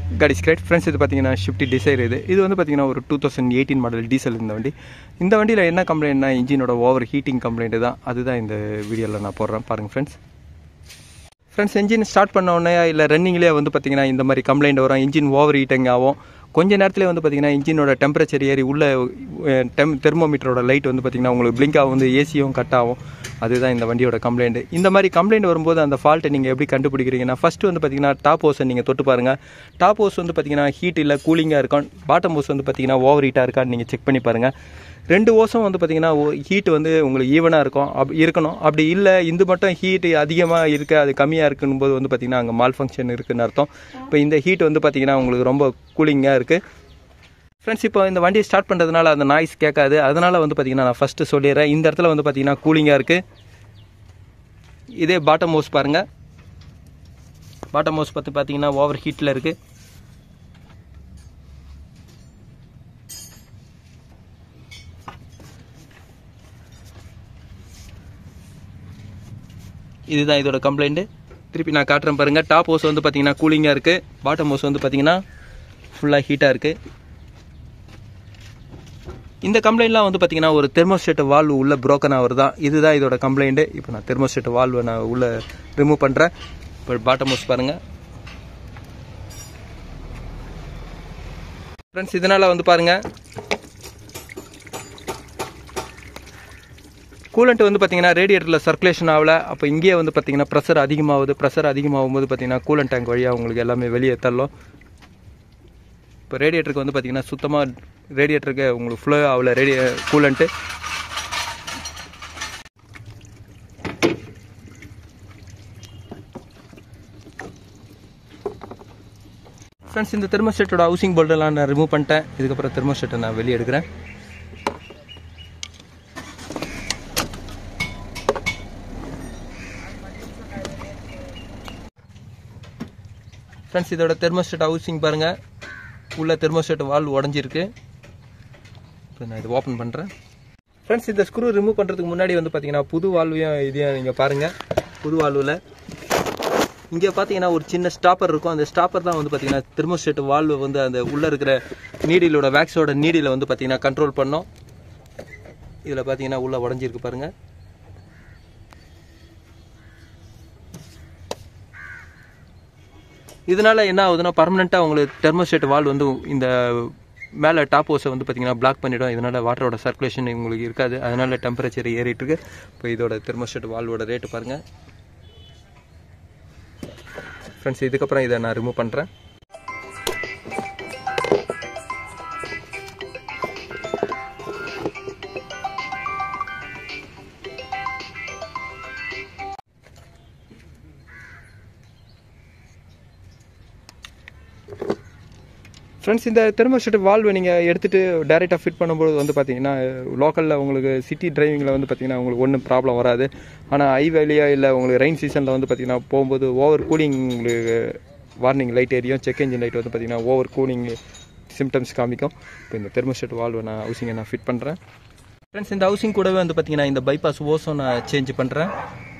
காடி ஸ்கிரேட் ஃப்ரெண்ட்ஸ் இது பார்த்தீங்கன்னா ஷிஃப்டி டிசைர் இது இது வந்து பார்த்தீங்கன்னா ஒரு two thousand eighteen model diesel இந்த வண்டி இந்த வண்டியில் என்ன கம்ப்ளைண்ட்னா இன்ஜினோட ஓவர் ஹீட்டிங் கம்ப்ளைண்ட் தான் அதுதான் இந்த வீடியோவில் நான் போடுறேன் பாருங்கள் ஃப்ரெண்ட்ஸ் ஃப்ரெண்ட்ஸ் இன்ஜின் ஸ்டார்ட் பண்ண உடனே இல்லை ரன்னிங்லேயே வந்து பார்த்தீங்கன்னா இந்த மாதிரி கம்ப்ளைண்ட் வரும் இன்ஜின் ஓவர் ஹீட்டிங் ஆகும் கொஞ்ச நேரத்தில் வந்து பார்த்தீங்கன்னா இன்ஜினோட டெம்பரேச்சர் ஏறி உள்ள டெம் தெர்மோமீட்டரோட லைட் வந்து பார்த்தீங்கன்னா உங்களுக்கு பிளிங்க் ஆகும் வந்து ஏசியும் கட் ஆகும் அதுதான் இந்த வண்டியோட கம்ப்ளைண்ட் இந்த மாதிரி கம்ப்ளைண்ட் வரும்போது அந்த ஃபால்ட்டை நீங்கள் எப்படி கண்டுபிடிக்கிறீங்கன்னா ஃபஸ்ட்டு வந்து பார்த்தீங்கன்னா டாப் ஹோஸை நீங்கள் தொட்டு பாருங்கள் டாப் ஹோஸ் வந்து பார்த்தீங்கன்னா ஹீட் இல்லை கூலிங்காக இருக்கும் பாட்டம் ஹோஸ் வந்து பார்த்தீங்கன்னா ஓவர் ஹீட்டாக இருக்கான்னு நீங்கள் செக் பண்ணி பாருங்கள் ரெண்டு ஓஸும் வந்து பார்த்தீங்கன்னா ஹீட் வந்து உங்களுக்கு ஈவனாக இருக்கும் அப் இருக்கணும் அப்படி இல்லை இது மட்டும் ஹீட் அதிகமாக இருக்கு அது கம்மியாக இருக்குன்னு போது வந்து பார்த்தீங்கன்னா அங்கே மால் ஃபங்க்ஷன் இருக்குன்னு அர்த்தம் இப்போ இந்த ஹீட் வந்து பார்த்தீங்கன்னா உங்களுக்கு ரொம்ப கூலிங்காக இருக்குது ஃப்ரெண்ட்ஸ் இப்போ இந்த வண்டியை ஸ்டார்ட் பண்ணுறதுனால அந்த நாய்ஸ் கேட்காது அதனால் வந்து பார்த்தீங்கன்னா நான் ஃபஸ்ட்டு சொல்லிடுறேன் இந்த இடத்துல வந்து பார்த்தீங்கன்னா கூலிங்காக இருக்குது இதே பாட்டம் ஹவுஸ் பாருங்கள் பாட்டம் ஹவுஸ் பார்த்து பார்த்தீங்கன்னா ஓவர் ஹீட்டில் இருக்குது இதுதான் இதோட கம்ப்ளைண்ட்டு திருப்பி நான் காட்டுறேன் பாருங்கள் டாப் ஹவுஸ் வந்து பார்த்தீங்கன்னா கூலிங்காக இருக்குது பாட்டம் ஹவுஸ் வந்து பார்த்தீங்கன்னா ஃபுல்லாக ஹீட்டாக இருக்குது இந்த கம்ப்ளைண்ட்லாம் வந்து பார்த்தீங்கன்னா ஒரு தெர்மோஸ்டேட் வால்வு உள்ள broken ஆகுறது தான் இதுதான் இதோட கம்ப்ளைண்ட்டு இப்போ நான் தெர்மோஸ்டேட் வால்வை நான் உள்ளே ரிமூவ் பண்ணுறேன் இப்போ பாட்டம் ஹவுஸ் பாருங்கள் ஃப்ரெண்ட்ஸ் இதனால் வந்து பாருங்கள் கூலண்ட் வந்து பார்த்தீங்கன்னா ரேடியேட்டரில் சர்க்குலேஷன் ஆகல அப்போ இங்கேயே வந்து பார்த்தீங்கன்னா ப்ரெஷர் அதிகமாகுது ப்ரெஷர் அதிகமாகும் போது பார்த்தீங்கன்னா கூலண்ட் டேங்க் வழியாக உங்களுக்கு எல்லாமே வெளியே தள்ளும் இப்போ ரேடியேட்டருக்கு வந்து பார்த்தீங்கன்னா சுத்தமாக ரேடியேட்டருக்கு உங்களுக்கு ஃப்ளோ ஆகல ரேடிய கூலண்ட்டு ஃப்ரெண்ட்ஸ் இந்த தெர்மோஸ்டேட்டோட ஹவுசிங் போல்டெல்லாம் நான் ரிமூவ் பண்ணிட்டேன் இதுக்கப்புறம் தெர்மோஸ்டேட்டை நான் வெளியே எடுக்கிறேன் ஃப்ரெண்ட்ஸ் இதோட தெர்மோஸ்டேட் ஹவுசிங் பாருங்கள் உள்ள தெர்மோஸ்டேட் வால்வ் உடஞ்சிருக்கு இப்போ நான் இது ஓப்பன் பண்ணுறேன் ஃப்ரெண்ட்ஸ் இந்த ஸ்க்ரூ ரிமூவ் பண்ணுறதுக்கு முன்னாடி வந்து பார்த்தீங்கன்னா புது வால்வையும் இதையும் நீங்கள் பாருங்கள் புது வால்வில் இங்கே பார்த்தீங்கன்னா ஒரு சின்ன ஸ்டாப்பர் இருக்கும் அந்த ஸ்டாப்பர் தான் வந்து பார்த்தீங்கன்னா தெர்மோஸ்டேட் வால்வு வந்து அந்த உள்ளே இருக்கிற நீடிலோட வேக்ஸோட நீடியில் வந்து பார்த்தீங்கன்னா கண்ட்ரோல் பண்ணோம் இதில் பார்த்தீங்கன்னா உள்ளே உடஞ்சிருக்கு பாருங்கள் இதனால என்ன ஆகுதுன்னா பர்மனெண்ட்டாக உங்களுக்கு தெர்மோஸ்டேட் வால் வந்து இந்த மேலே டாப் ஹோஸை வந்து பார்த்தீங்கன்னா பிளாக் பண்ணிடும் இதனால் வாட்டரோட சர்க்குலேஷன் உங்களுக்கு இருக்காது அதனால டெம்பரேச்சர் ஏறிட்டு இருக்கு இப்போ இதோட தெர்மோஸ்டேட் வால்வோட ரேட்டு பாருங்கள் ஃப்ரெண்ட்ஸ் இதுக்கப்புறம் இதை நான் ரிமூவ் பண்ணுறேன் ஃப்ரெண்ட்ஸ் இந்த தெர்மோஸ்டேட் வால்வு நீங்கள் எடுத்துகிட்டு டேரெக்டாக ஃபிட் பண்ணும்போது வந்து பார்த்தீங்கன்னா லோக்கலில் உங்களுக்கு சிட்டி டிரைவிங்கில் வந்து பார்த்தீங்கன்னா உங்களுக்கு ஒன்றும் ப்ராப்ளம் வராது ஆனால் ஐ வேலியாக இல்லை உங்களுக்கு ரெயின் சீசனில் வந்து பார்த்தீங்கன்னா போகும்போது ஓவர் கூலிங் உங்களுக்கு வார்னிங் லைட் எரியும் செக் இன்ஜின் லைட் வந்து பார்த்தீங்கன்னா ஓவர் கூலிங் சிம்டம்ஸ் காமிக்கும் இப்போ இந்த தெர்மோஸ்டேட் வால்வை நான் ஹவுசிங்கை நான் ஃபிட் பண்ணுறேன் ஃப்ரெண்ட்ஸ் இந்த ஹவுசிங் கூடவே வந்து பார்த்தீங்கன்னா இந்த பைபாஸ் ஓஸும் நான் சேஞ்ச் பண்ணுறேன்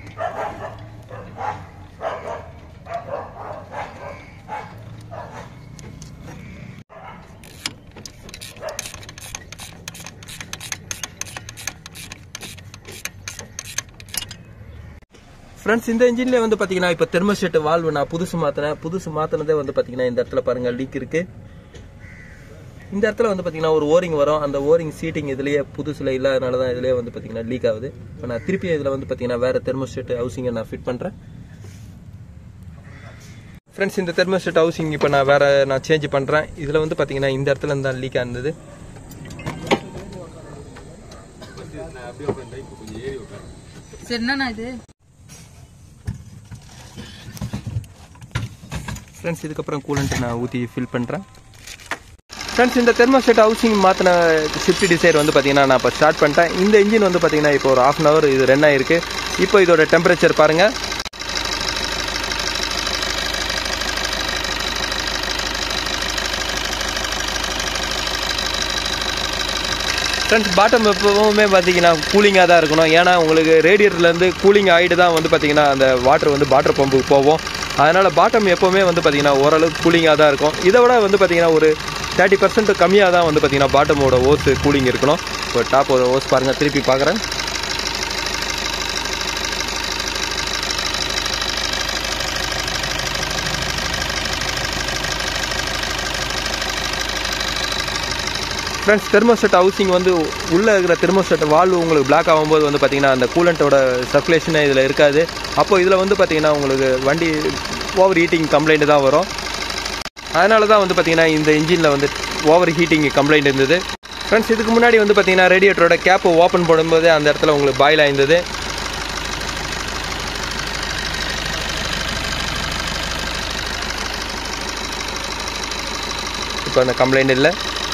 ஃப்ரெண்ட்ஸ் இந்த இன்ஜின்லேயே வந்து பார்த்தீங்கன்னா இப்போ தெர்மோஸ்டேட் வால்வு நான் புதுசு மாற்றினேன் புதுசு மாற்றினதே வந்து பார்த்தீங்கன்னா இந்த இடத்துல பாருங்கள் லீக் இருக்குது இந்த இடத்துல வந்து பார்த்தீங்கன்னா ஒரு ஓரிங் வரும் அந்த ஓரிங் சீட்டிங் இதுலேயே புதுசில் இல்லாதனால தான் இதுலேயே வந்து பார்த்தீங்கன்னா லீக் ஆகுது இப்போ நான் திருப்பி இதில் வந்து பார்த்தீங்கன்னா வேறு தெர்மோஸ்டேட் ஹவுசிங்கை நான் ஃபிட் பண்ணுறேன் ஃப்ரெண்ட்ஸ் இந்த தெர்மோஸ்டேட் ஹவுசிங் இப்போ நான் வேறு நான் சேஞ்ச் பண்ணுறேன் இதில் வந்து பார்த்தீங்கன்னா இந்த இடத்துல இருந்தா லீக் ஆனது சரி என்னண்ணா இது ஃப்ரெண்ட்ஸ் இதுக்கப்புறம் கூலண்ட்டு நான் ஊற்றி ஃபில் பண்ணுறேன் ஃப்ரெண்ட்ஸ் இந்த தெர்மோஸ்டேட் ஹவுசிங் மாற்றின ஷிஃப்ட் டிசைர் வந்து பார்த்தீங்கன்னா நான் இப்போ ஸ்டார்ட் பண்ணிட்டேன் இந்த இன்ஜின் வந்து பார்த்தீங்கன்னா இப்போ ஒரு ஆஃப் அன் ஹவர் இது ரன் ஆயிருக்கு இப்போ இதோட டெம்பரேச்சர் பாருங்கள் ஃப்ரெண்ட்ஸ் பாட்டம் எப்பவுமே பார்த்தீங்கன்னா கூலிங்காக தான் இருக்கணும் ஏன்னா உங்களுக்கு ரேடியேட்டர்லேருந்து கூலிங் ஆகிட்டு தான் வந்து பார்த்தீங்கன்னா அந்த வாட்டர் வந்து வாட்டர் பம்புக்கு போகும் அதனால் பாட்டம் எப்போவுமே வந்து பார்த்தீங்கன்னா ஓரளவுக்கு கூலிங்காக தான் இருக்கும் இதை விட வந்து பார்த்தீங்கன்னா ஒரு தேர்ட்டி பர்சன்ட் கம்மியாக தான் வந்து பார்த்தீங்கன்னா பாட்டமோட ஓஸ் கூலிங் இருக்கணும் இப்போ டாப்போட ஓஸ் பாருங்கள் திருப்பி பார்க்குறேன் ஃப்ரெண்ட்ஸ் தெர்மோஸ்டட் ஹவுசிங் வந்து உள்ளே இருக்கிற தெர்மோஸ்டட் வால்வு உங்களுக்கு பிளாக் ஆகும்போது வந்து பார்த்தீங்கன்னா அந்த கூலண்ட்டோட சர்க்குலேஷனே இதில் இருக்காது அப்போ இதில் வந்து பார்த்தீங்கன்னா உங்களுக்கு வண்டி ஓவர் ஹீட்டிங் கம்ப்ளைண்ட் தான் வரும் அதனால தான் வந்து பார்த்தீங்கன்னா இந்த இன்ஜினில் வந்து ஓவர் ஹீட்டிங் கம்ப்ளைண்ட் இருந்தது ஃப்ரெண்ட்ஸ் இதுக்கு முன்னாடி வந்து பார்த்தீங்கன்னா ரேடியேட்டரோட கேப்பை ஓப்பன் பண்ணும்போது அந்த இடத்துல உங்களுக்கு பாயில் ஆயிருந்தது இப்போ அந்த கம்ப்ளைண்ட் இல்லை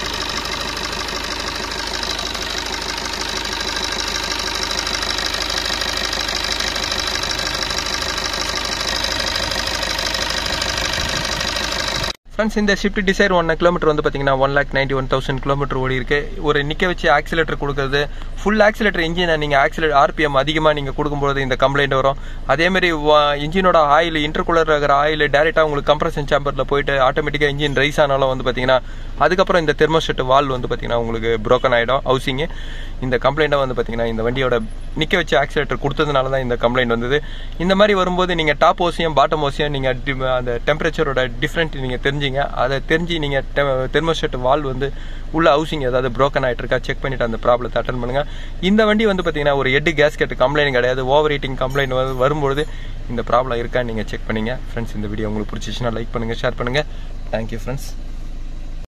ஃப்ரெண்ட்ஸ் இந்த ஷிஃப்ட் டிசைர் ஒன் கிலோமீட்டர் வந்து பார்த்தீங்கன்னா one lakh ninety one thousand kilometre ஓடி இருக்கு ஒரு நிற்க வச்சு ஆக்சிலேட்டர் கொடுக்குறது ஃபுல் ஆக்சிலேட்டர் இன்ஜினை நீங்கள் ஆக்சிலேட் ஆர்பிஎம் அதிகமாக நீங்கள் கொடுக்கும்போது இந்த கம்ப்ளைண்ட் வரும் அதேமாரி இன்ஜினோட ஆயில் இன்டர்குலர் இருக்கிற ஆயில் டேரெக்டாக உங்களுக்கு கம்ப்ரஷன் சாம்பரில் போயிட்டு ஆட்டோமேட்டிக்காக இன்ஜின் ரைஸ் ஆனாலும் வந்து பார்த்தீங்கன்னா அதுக்கப்புறம் இந்த தெர்மோஸ்டெட் வால் வந்து பார்த்தீங்கன்னா உங்களுக்கு broken ஆகிடும் ஹவுசிங்கு இந்த கம்ப்ளைண்ட்டை வந்து பார்த்தீங்கன்னா இந்த வண்டியோட நிற்க வச்சு ஆக்சிலேட்டர் கொடுத்ததுனால தான் இந்த கம்ப்ளைண்ட் வந்தது இந்த மாதிரி வரும்போது நீங்கள் டாப் ஓசியம் பாட்டம் ஓசியம் நீங்கள் அந்த டெம்பரேச்சரோட டிஃப்ரெண்ட் நீங்கள் தெரிஞ்சிங்க அதை தெரிஞ்சு நீங்கள் தெர்மோஸ்டெட் வால் வந்து உள்ள ஹவுசிங் ஏதாவது broken ஆகிட்டு இருக்கா செக் பண்ணிட்டு அந்த ப்ராப்ளத்தை அட்டன் பண்ணுங்க இந்த வண்டி வந்து பார்த்தீங்கன்னா ஒரு எட்டு கேஸ்கெட் கம்ப்ளைண்ட் கிடையாது ஓவர் ஹீட்டிங் கம்ப்ளைண்ட் வந்து வரும்பொழுது இந்த ப்ராப்ளம் இருக்கான்னு நீங்கள் செக் பண்ணீங்க ஃப்ரெண்ட்ஸ் இந்த வீடியோ உங்களுக்கு பிடிச்சிச்சுன்னா லைக் பண்ணுங்கள் ஷேர் பண்ணுங்கள் தேங்க்யூ ஃப்ரெண்ட்ஸ்